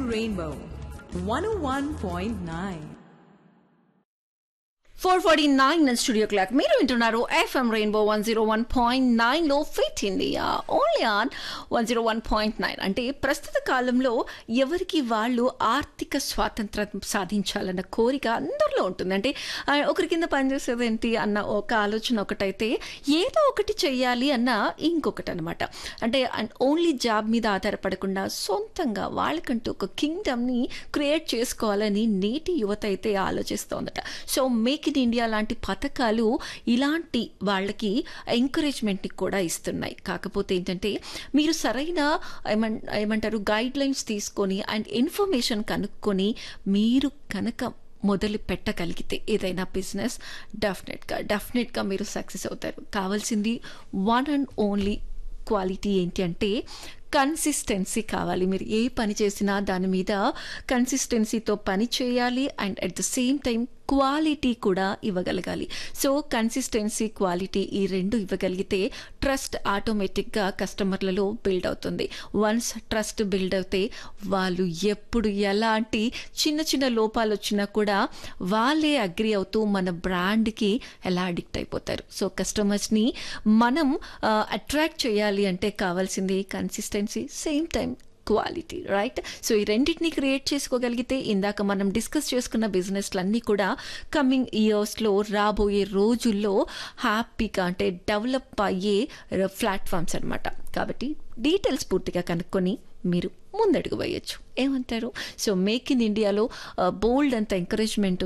Rainbow 101.9. Four forty nine studio clock మీరు వింటున్నారు FM Rainbow one zero one point నైన్లో fit India only on one zero one point nine అంటే ప్రస్తుత కాలంలో ఎవరికి వాళ్ళు ఆర్థిక స్వాతంత్రం సాధించాలన్న కోరిక అందరిలో ఉంటుంది అంటే ఆ, ఒకరి కింద పనిచేసేది ఏంటి అన్న ఒక ఆలోచన ఒకటైతే ఏదో ఒకటి చెయ్యాలి అన్న ఇంకొకటి అనమాట అంటే ఓన్లీ జాబ్ మీద ఆధారపడకుండా సొంతంగా వాళ్ళకంటూ ఒక కింగ్డమ్ని క్రియేట్ చేసుకోవాలని నేటి యువత అయితే ఆలోచిస్తోందట సో మేక్ ఇన్ ఇండియా లాంటి పథకాలు ఇలాంటి వాళ్ళకి ఎంకరేజ్మెంట్ని కూడా ఇస్తున్నాయి కాకపోతే ఏంటంటే మీరు సరైన ఏమన్ ఏమంటారు గైడ్ లైన్స్ తీసుకొని అండ్ ఇన్ఫర్మేషన్ కనుక్కొని మీరు కనుక మొదలు పెట్టగలిగితే ఏదైనా బిజినెస్ డెఫినెట్గా డెఫినెట్గా మీరు సక్సెస్ అవుతారు కావాల్సింది వన్ అండ్ ఓన్లీ క్వాలిటీ ఏంటి అంటే కన్సిస్టెన్సీ కావాలి మీరు ఏ పని చేసినా దాని మీద కన్సిస్టెన్సీతో పని చేయాలి and at the same time quality కూడా ఇవ్వగలగాలి సో కన్సిస్టెన్సీ క్వాలిటీ ఈ రెండు ఇవ్వగలిగితే ట్రస్ట్ ఆటోమేటిక్గా కస్టమర్లలో బిల్డ్ అవుతుంది వన్స్ ట్రస్ట్ బిల్డ్ అవుతే వాళ్ళు ఎప్పుడు ఎలాంటి చిన్న చిన్న లోపాలు వచ్చినా కూడా వాళ్ళే అగ్రి అవుతూ మన బ్రాండ్కి ఎలా అడిక్ట్ అయిపోతారు సో కస్టమర్స్ని మనం అట్రాక్ట్ చేయాలి అంటే కావాల్సింది consistency same time quality right so ఈ రెండింటిని క్రియేట్ చేసుకోగలిగితే ఇందాక మనం డిస్కస్ చేసుకున్న బిజినెస్లన్నీ కూడా కమింగ్ ఇయర్స్లో రాబోయే రోజుల్లో హ్యాపీగా అంటే డెవలప్ అయ్యే ప్లాట్ఫామ్స్ అన్నమాట కాబట్టి డీటెయిల్స్ పూర్తిగా కనుక్కొని మీరు ముందడుగు వేయచ్చు ఏమంటారు సో మేక్ ఇన్ ఇండియాలో బోల్డ్ అంత ఎంకరేజ్మెంట్